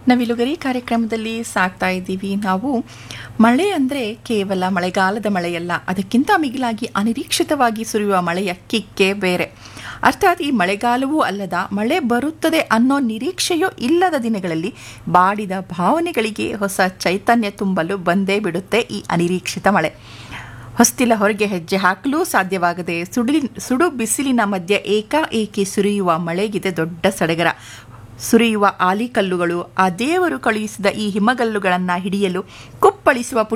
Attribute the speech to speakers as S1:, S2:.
S1: ನವಿಲುಗರಿ ಕಾರ್ಯಕ್ರಮದಲ್ಲಿ ಸಾಕ್ತಾ ಇದ್ದೀವಿ ನಾವು ಮಳೆ ಅಂದರೆ ಕೇವಲ ಮಳೆಗಾಲದ ಮಳೆಯಲ್ಲ ಅದಕ್ಕಿಂತ ಮಿಗಿಲಾಗಿ ಅನಿರೀಕ್ಷಿತವಾಗಿ ಸುರಿಯುವ ಮಳೆಯ ಕಿಕ್ಕೇ ಬೇರೆ ಅರ್ಥಾತ್ ಈ ಮಳೆಗಾಲವೂ ಅಲ್ಲದ ಮಳೆ ಬರುತ್ತದೆ ಅನ್ನೋ ನಿರೀಕ್ಷೆಯೂ ಇಲ್ಲದ ದಿನಗಳಲ್ಲಿ ಬಾಡಿದ ಭಾವನೆಗಳಿಗೆ ಹೊಸ ಚೈತನ್ಯ ತುಂಬಲು ಬಂದೇ ಬಿಡುತ್ತೆ ಈ ಅನಿರೀಕ್ಷಿತ ಮಳೆ ಹೊಸ್ತಿಲ ಹೊರಗೆ ಹೆಜ್ಜೆ ಹಾಕಲು ಸಾಧ್ಯವಾಗದೆ ಸುಡಿ ಸುಡು ಬಿಸಿಲಿನ ಮಧ್ಯೆ ಏಕಾಏಕಿ ಸುರಿಯುವ ಮಳೆಗಿದೆ ದೊಡ್ಡ ಸಡಗರ ಸುರಿಯುವ ಆಲಿಕಲ್ಲುಗಳು ಆ ದೇವರು ಕಳುಹಿಸಿದ ಈ ಹಿಮಗಲ್ಲುಗಳನ್ನು ಹಿಡಿಯಲು ಕುಪ್ಪಳಿಸುವ